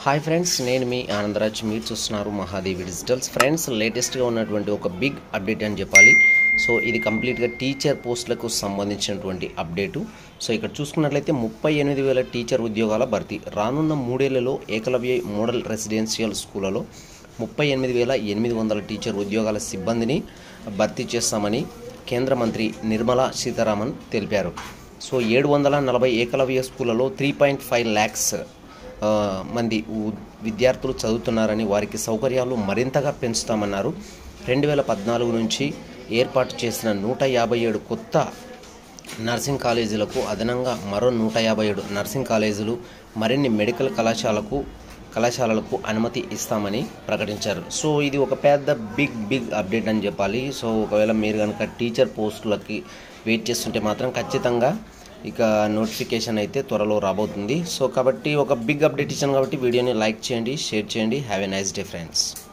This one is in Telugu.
హాయ్ ఫ్రెండ్స్ నేను మీ ఆనందరాజ్ మీరు చూస్తున్నారు మహాదేవి డిజిటల్స్ ఫ్రెండ్స్ లేటెస్ట్గా ఉన్నటువంటి ఒక బిగ్ అప్డేట్ అని చెప్పాలి సో ఇది కంప్లీట్గా టీచర్ పోస్టులకు సంబంధించినటువంటి అప్డేటు సో ఇక్కడ చూసుకున్నట్లయితే ముప్పై ఎనిమిది వేల టీచర్ ఉద్యోగాల భర్తీ రానున్న మూడేళ్లలో ఏకలవ్య మోడల్ రెసిడెన్షియల్ స్కూళ్ళలో ముప్పై ఎనిమిది వేల ఎనిమిది వందల టీచర్ ఉద్యోగాల సిబ్బందిని భర్తీ చేస్తామని కేంద్ర మంత్రి నిర్మలా సీతారామన్ తెలిపారు సో ఏడు వందల నలభై ఏకలవ్య స్కూళ్ళలో త్రీ పాయింట్ ఫైవ్ ల్యాక్స్ ఆ, మంది ఉ- విద్యార్థులు చదువుతున్నారని వారికి సౌకర్యాలు మరింతగా పెంచుతామన్నారు రెండు వేల పద్నాలుగు నుంచి ఏర్పాటు చేసిన నూట యాభై ఏడు కొత్త నర్సింగ్ కాలేజీలకు అదనంగా మరో నూట యాభై ఏడు నర్సింగ్ కాలేజీలు మరిన్ని మెడికల్ కళాశాలకు కళాశాలలకు అనుమతి ఇస్తామని ప్రకటించారు సో ఇది ఒక పెద్ద బిగ్ బిగ్ అప్డేట్ అని చెప్పాలి సో ఒకవేళ మీరు కనుక టీచర్ పోస్టులకి వెయిట్ చేస్తుంటే మాత్రం ఖచ్చితంగా ఇక నోటిఫికేషన్ అయితే త్వరలో రాబోతుంది సో కాబట్టి ఒక బిగ్ అప్డేట్ ఇచ్చాను కాబట్టి వీడియోని లైక్ చేయండి షేర్ చేయండి have a nice day friends